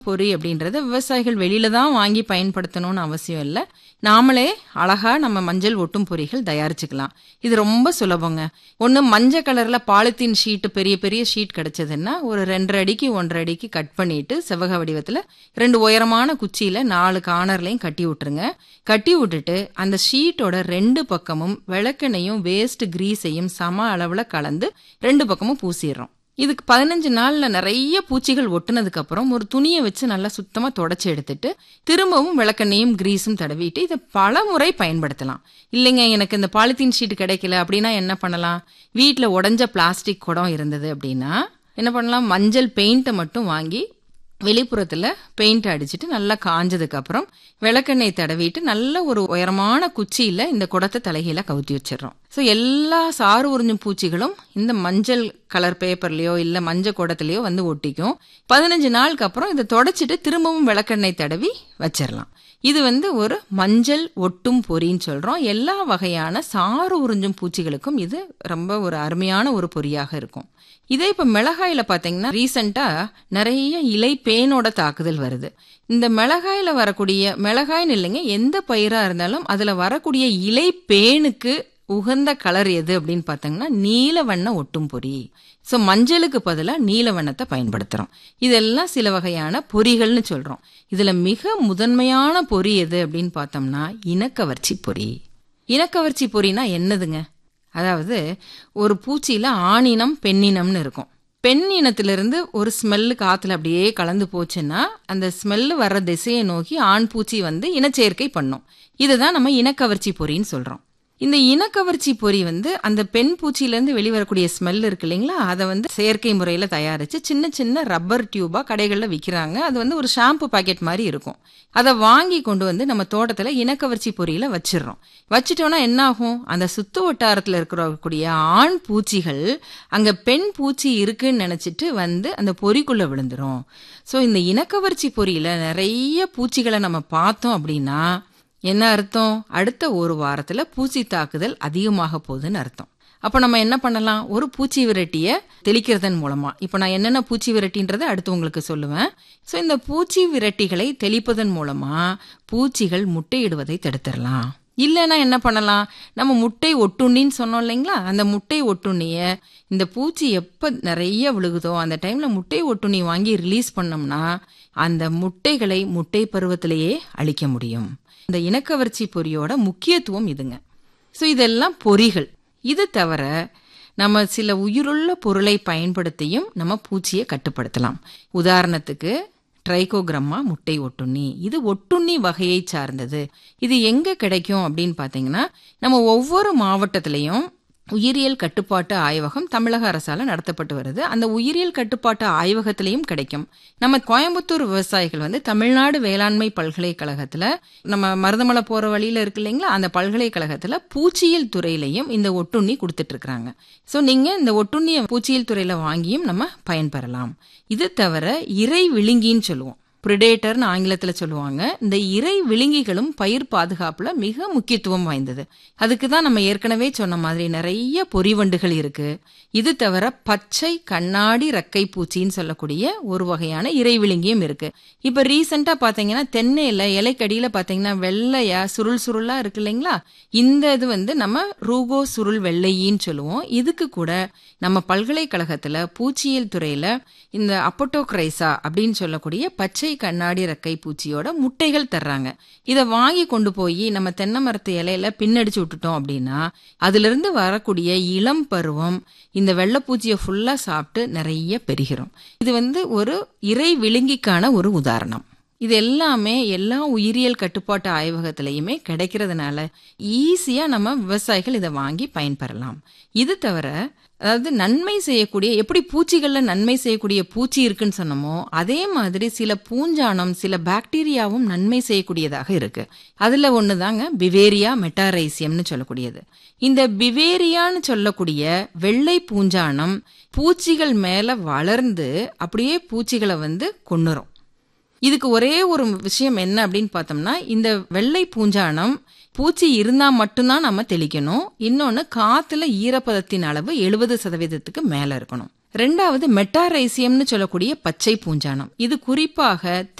பொறி அப்படின்றத விவசாயிகள் வெளியில தான் வாங்கி பயன்படுத்தணும்னு அவசியம் இல்லை நாமளே அழகா நம்ம மஞ்சள் ஒட்டும் பொறிகள் தயாரிச்சுக்கலாம் இது ரொம்ப சுலபங்க ஒன்று மஞ்சள் கலர்ல பாலித்தீன் ஷீட் பெரிய பெரிய ஷீட் கிடைச்சதுன்னா ஒரு ரெண்டரை அடிக்கு ஒன்றரை அடிக்கு கட் பண்ணிட்டு செவ்வக வடிவத்துல ரெண்டு உயரமான குச்சியில நாலு கார்னர்லையும் கட்டி விட்டுருங்க கட்டி விட்டுட்டு அந்த ஷீட்டோட ரெண்டு பக்கமும் விளக்கெண்ணையும் வேஸ்ட் கிரீஸையும் சம அளவுல கலந்து ரெண்டு பக்கமும் பூசிடுறோம் இதுக்கு பதினஞ்சு நாள்ல நிறைய பூச்சிகள் ஒட்டுனதுக்கு அப்புறம் ஒரு துணியை வச்சு நல்லா சுத்தமா தொடச்சி எடுத்துட்டு திரும்பவும் விளக்கெண்ணையும் கிரீஸும் தடவிட்டு இதை பல முறை பயன்படுத்தலாம் இல்லைங்க எனக்கு இந்த பாலித்தீன் ஷீட் கிடைக்கல அப்படின்னா என்ன பண்ணலாம் வீட்டில் உடஞ்ச பிளாஸ்டிக் குடம் இருந்தது அப்படின்னா என்ன பண்ணலாம் மஞ்சள் பெயிண்ட்டை மட்டும் வாங்கி வெளிப்புறத்தில் பெயிண்ட் அடிச்சுட்டு நல்லா காஞ்சதுக்கு அப்புறம் விளக்கெண்ணெய் தடவிட்டு நல்ல ஒரு உயரமான குச்சியில் இந்த குடத்தை தலைகீழ கவுத்தி வச்சிடுறோம் ஸோ எல்லா சாறு உறிஞ்சும் பூச்சிகளும் இந்த மஞ்சள் கலர் பேப்பர்லயோ இல்லை மஞ்சள் குடத்துலயோ வந்து ஒட்டிக்கும் பதினஞ்சு நாளுக்கு அப்புறம் இதை தொடச்சிட்டு திரும்பவும் விளக்கெண்ணெய் தடவி வச்சிடலாம் இது வந்து ஒரு மஞ்சள் ஒட்டும் பொறின்னு சொல்றோம் எல்லா வகையான சாறு உறிஞ்சும் பூச்சிகளுக்கும் இது ரொம்ப ஒரு அருமையான ஒரு பொறியாக இருக்கும் இதே இப்ப மிளகாயில பாத்தீங்கன்னா ரீசெண்டா நிறைய இலை பேனோட தாக்குதல் வருது இந்த மிளகாயில வரக்கூடிய மிளகாய்னு இல்லைங்க எந்த பயிரா இருந்தாலும் அதுல வரக்கூடிய இலை பேனுக்கு உகந்த கலர் எது அப்படின்னு பார்த்தீங்கன்னா நீல வண்ண ஒட்டும் பொறி ஸோ மஞ்சளுக்கு பதிலாக நீல வண்ணத்தை பயன்படுத்துகிறோம் இதெல்லாம் சில வகையான பொறிகள்னு சொல்கிறோம் இதில் மிக முதன்மையான பொறி எது அப்படின்னு பார்த்தோம்னா இனக்கவர்ச்சி பொறி இனக்கவர்ச்சி பொறினா என்னதுங்க அதாவது ஒரு பூச்சியில் ஆணினம் பெண்ணினம்னு இருக்கும் பெண் இனத்திலிருந்து ஒரு ஸ்மெல்லு காத்துல அப்படியே கலந்து போச்சுன்னா அந்த ஸ்மெல்லு வர்ற திசையை நோக்கி ஆண் பூச்சி வந்து இனச்சேர்க்கை பண்ணும் இதை தான் நம்ம இனக்கவர்ச்சி பொறின்னு சொல்கிறோம் இந்த இனக்கவர்ச்சி பொறி வந்து அந்த பெண் பூச்சியிலேருந்து வெளிவரக்கூடிய ஸ்மெல் இருக்கு இல்லைங்களா அதை வந்து செயற்கை முறையில் தயாரித்து சின்ன சின்ன ரப்பர் டியூபாக கடைகளில் விற்கிறாங்க அது வந்து ஒரு ஷாம்பு பாக்கெட் மாதிரி இருக்கும் அதை வாங்கி கொண்டு வந்து நம்ம தோட்டத்தில் இனக்கவர்ச்சி பொறியில் வச்சிடுறோம் வச்சிட்டோன்னா என்ன ஆகும் அந்த சுத்து வட்டாரத்தில் இருக்கக்கூடிய ஆண் பூச்சிகள் அங்கே பெண் பூச்சி இருக்குன்னு நினச்சிட்டு வந்து அந்த பொறிக்குள்ளே விழுந்துரும் ஸோ இந்த இனக்கவர்ச்சி பொறியில் நிறைய பூச்சிகளை நம்ம பார்த்தோம் அப்படின்னா என்ன அர்த்தம் அடுத்த ஒரு வாரத்துல பூச்சி தாக்குதல் அதிகமாக போகுதுன்னு அர்த்தம் அப்போ நம்ம என்ன பண்ணலாம் ஒரு பூச்சி விரட்டியை தெளிக்கிறதன் மூலமா இப்போ நான் என்னென்ன பூச்சி விரட்டின்றதை அடுத்து உங்களுக்கு சொல்லுவேன் ஸோ இந்த பூச்சி விரட்டிகளை தெளிப்பதன் மூலமா பூச்சிகள் முட்டையிடுவதை தடுத்துடலாம் இல்லைன்னா என்ன பண்ணலாம் நம்ம முட்டை ஒட்டுண்ணின்னு சொன்னோம் இல்லைங்களா அந்த முட்டை ஒட்டுண்ணிய இந்த பூச்சி எப்போ நிறைய விழுகுதோ அந்த டைம்ல முட்டை ஒட்டுண்ணி வாங்கி ரிலீஸ் பண்ணோம்னா அந்த முட்டைகளை முட்டை பருவத்திலேயே அழிக்க முடியும் இந்த இனக்கவர்ச்சி பொறியோட முக்கியத்துவம் இதுங்க ஸோ இதெல்லாம் பொறிகள் இது தவிர நம்ம சில உயிருள்ள பொருளை பயன்படுத்தியும் நம்ம பூச்சியை கட்டுப்படுத்தலாம் உதாரணத்துக்கு ட்ரைகோகிரம்மா முட்டை ஒட்டுண்ணி இது ஒட்டுண்ணி வகையை சார்ந்தது இது எங்க கிடைக்கும் அப்படின்னு பார்த்தீங்கன்னா நம்ம ஒவ்வொரு மாவட்டத்திலையும் உயிரியல் கட்டுப்பாட்டு ஆய்வகம் தமிழக அரசால நடத்தப்பட்டு வருது அந்த உயிரியல் கட்டுப்பாட்டு ஆய்வகத்திலையும் கிடைக்கும் நம்ம கோயம்புத்தூர் விவசாயிகள் வந்து தமிழ்நாடு வேளாண்மை பல்கலைக்கழகத்துல நம்ம மருதமலை போற வழியில இருக்கு இல்லைங்களா அந்த பல்கலைக்கழகத்துல பூச்சியியல் துறையிலையும் இந்த ஒட்டுண்ணி கொடுத்துட்டு இருக்கிறாங்க ஸோ நீங்க இந்த ஒட்டுண்ணியை பூச்சியியல் துறையில வாங்கியும் நம்ம பயன்பெறலாம் இது தவிர இறை விழுங்கின்னு சொல்லுவோம் பிரிடேட்டர்னு ஆங்கிலத்தில் சொல்லுவாங்க இந்த இறை விழுங்கிகளும் பயிர் பாதுகாப்புல மிக முக்கியத்துவம் வாய்ந்தது அதுக்கு தான் நம்ம ஏற்கனவே சொன்ன மாதிரி நிறைய பொறிவண்டுகள் இருக்கு இது தவிர பச்சை கண்ணாடி ரக்கை பூச்சின்னு சொல்லக்கூடிய ஒரு வகையான இறை விழுங்கியும் இருக்கு இப்ப ரீசெண்டா பாத்தீங்கன்னா தென்னையில இலைக்கடியில பாத்தீங்கன்னா வெள்ளையா சுருள் சுருளா இருக்கு இல்லைங்களா இந்த இது வந்து நம்ம ரூகோ சுருள் வெள்ளையின்னு சொல்லுவோம் இதுக்கு கூட நம்ம பல்கலைக்கழகத்துல பூச்சியியல் துறையில இந்த அப்போட்டோக்ரைசா அப்படின்னு சொல்லக்கூடிய பச்சை கண்ணாடி ரெக்கை பூச்சியோட முட்டைகள் தர்றாங்க இதை வாங்கி கொண்டு போய் நம்ம தென்னை மரத்து இலையில பின்னடிச்சு விட்டுட்டோம் அப்படின்னா அதுல இருந்து வரக்கூடிய இளம் பருவம் இந்த வெள்ளைப்பூச்சியை ஃபுல்லா சாப்பிட்டு நிறைய பெருகிறோம் இது வந்து ஒரு இறை விழுங்கிக்கான ஒரு உதாரணம் இது எல்லாமே எல்லா உயிரியல் கட்டுப்பாட்டு ஆய்வகத்திலையுமே கிடைக்கிறதுனால ஈஸியா நம்ம விவசாயிகள் இதை வாங்கி பயன்பெறலாம் இது தவிர அதாவது நன்மை செய்யக்கூடிய எப்படி பூச்சிகள்ல நன்மை செய்யக்கூடிய பூச்சி இருக்குன்னு சொன்னோமோ அதே மாதிரி சில பூஞ்சானம் சில பாக்டீரியாவும் நன்மை செய்யக்கூடியதாக இருக்கு அதுல ஒண்ணுதாங்க பிவேரியா மெட்டாரைசியம்னு சொல்லக்கூடியது இந்த பிவேரியான்னு சொல்லக்கூடிய வெள்ளை பூஞ்சானம் பூச்சிகள் மேல வளர்ந்து அப்படியே பூச்சிகளை வந்து கொன்னுரும் இதுக்கு ஒரே ஒரு விஷயம் என்ன அப்படின்னு பார்த்தோம்னா இந்த வெள்ளை பூஞ்சானம் பூச்சி இருந்தா மட்டும்தான் நம்ம தெளிக்கணும் இன்னொன்னு காத்துல ஈரப்பதத்தின் அளவு எழுபது சதவீதத்துக்கு மேல இருக்கணும் ரெண்டாவது மெட்டாரைசியம்னு சொல்லக்கூடிய பச்சை பூஞ்சானம் இது குறிப்பாக